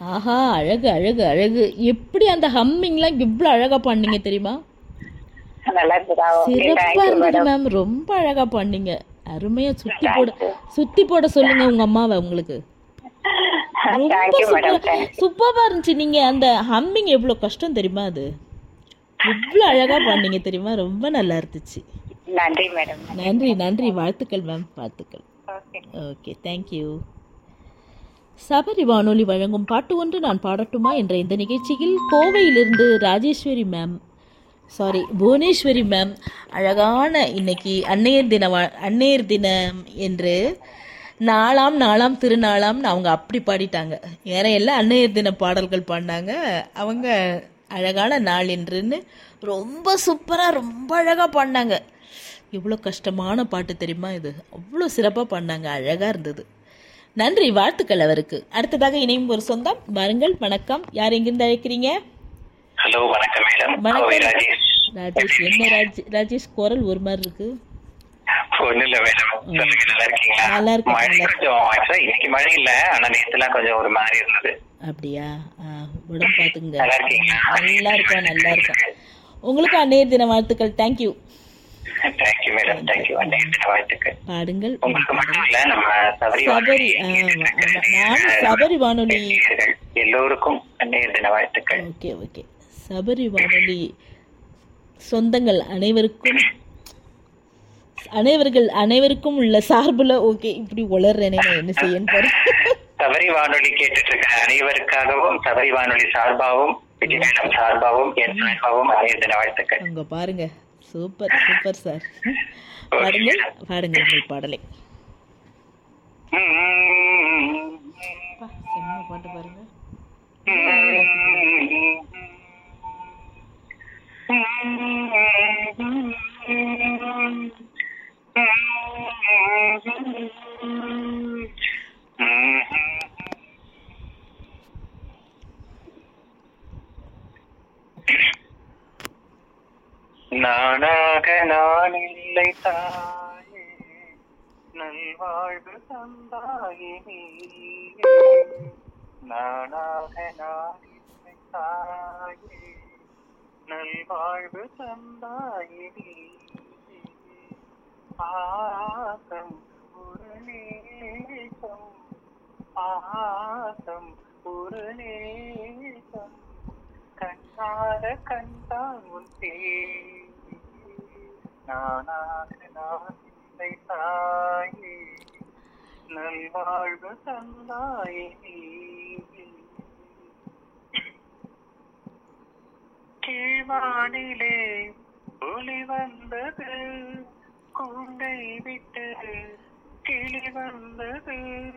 ஆஹா அழகு அழகு அழகு எப்படி அந்த ஹம்மிங்லாம் இவ்வளோ அழகா பண்ணீங்க தெரியுமா நல்லா இருக்குதா ஓகே சிறப்பா தேங்க்யூ இருந்தது மேடம் மேம் ரொம்ப அழகா பண்ணீங்க அருமையா சுத்தி போட சுத்தி போட சொல்லுங்க உங்க அம்மாவை உங்களுக்கு ரொம்ப தேங்க்யூ மேடம் சூப்பரா சூப்பரா இருந்துச்சு நீங்க அந்த ஹம்மிங் எவ்வளவு கஷ்டம் தெரியுமா அது எவ்வளவு அழகா பண்ணீங்க தெரியுமா ரொம்ப நல்லா இருந்துச்சு நன்றி மேடம் நன்றி நன்றி வாழ்த்துக்கள் மேம் வாழ்த்துக்கள் ஓகே ஓகே தேங்க்யூ சபரி வானொலி வழங்கும் பாட்டு ஒன்று நான் பாடட்டுமா என்ற இந்த நிகழ்ச்சியில் கோவையிலிருந்து Rajeswari ma'am sorry Bhuvaneswari ma'am அழகான இன்னைக்கு அன்னையர் தின வா- அன்னையர் தினம் என்று நாளாம் நாளாம் திருநாளாம்னு அவங்க அப்படி பாடிட்டாங்க வேற எல்லாம் அன்னையர் தின பாடல்கள் பாடினாங்க அவங்க அழகான நாள் என்றுன்னு ரொம்ப சூப்பராக ரொம்ப அழகாக பாடினாங்க எவ்வளோ கஷ்டமான பாட்டு தெரியுமா இது அவ்வளோ சிறப்பாக பாடினாங்க அழகாக இருந்தது நன்றி வாழ்த்துக்கள் அவருக்கு அடுத்ததாக இணையும் ஒரு சொந்தம் வாருங்கள் வணக்கம் யார் எங்கிருந்து அழைக்கிறீங்க ஹலோ வணக்கம் மேடம் வணக்கம். கோவை ராஜேஷ் ராஜேஷ் என்ன ராஜ் ராஜேஷ் குரல் ஒரு மாதிரி இருக்கு ஒண்ணு இல்ல மேடம் சொல்லுங்க நல்லா இருக்கீங்களா நல்லா இருக்கேன், மழை நல்லா கொஞ்சம் ஆக்சுவலா இன்னைக்கு மழை இல்ல ஆனா நேத்துலாம் கொஞ்சம் ஒரு மாதிரி இருந்தது அப்படியா ஆ, உடம்பு பார்த்துங்க நல்லா இருக்கீங்களா நல்லா இருக்கோம் நல்லா இருக்கோம் உங்களுக்கு அன்னையர் தின வாழ்த்துக்கள் தேங்க்யூ தேங்க்யூ மேடம் தேங்க்யூ அன்னைக்கு வாழ்த்துக்கள் பாடுங்கள் உங்களுக்கு மட்டும் இல்ல நம்ம சபரி சபரி ஆமா, ஆமா. நான் சபரி வானொலி நேயர்கள் எல்லோருக்கும் அன்னையர் தின வாழ்த்துக்கள் ஓகே ஓகே சபரி வானொலி சொந்தங்கள் அனைவருக்கும் அனைவர்கள் அனைவருக்கும் உள்ள சார்புல ஓகே இப்படி உளர்றேனே நான் என்ன செய்யன்னு பாரு சபரி வானொலி கேட்டுட்டு இருக்க அனைவருக்காகவும் சபரி வானொலி சார்பாகவும் விஜய் மேடம் சார்பாகவும் என் சார்பாகவும் அன்னையர் தின வாழ்த்துக்கள் அங்க பாருங்க சூப்பர் சூப்பர் சார் பாடுங்கள் பாடுங்கள் உங்கள் பாடலை அப்பா, செம்ம பாட்டு பாருங்க நானாக நான் இல்லை தாயே நல்வாழ்வு தந்தாயே நீயே. நானாக நான் இல்லை தாயே நல்வாழ்வு தந்தாயே நீயே. ஆசம் ஒரு நேசம் ஆசம் ஒரு நேசம் கண்ணார கண்டான் உன் தேவி நானாக நான் இல்லை தாயே நல்வாழ்வு தந்தாயே நீயே. கீழ்வானிலே ஒளி வந்தது கூண்டை விட்டு கிளி வந்தது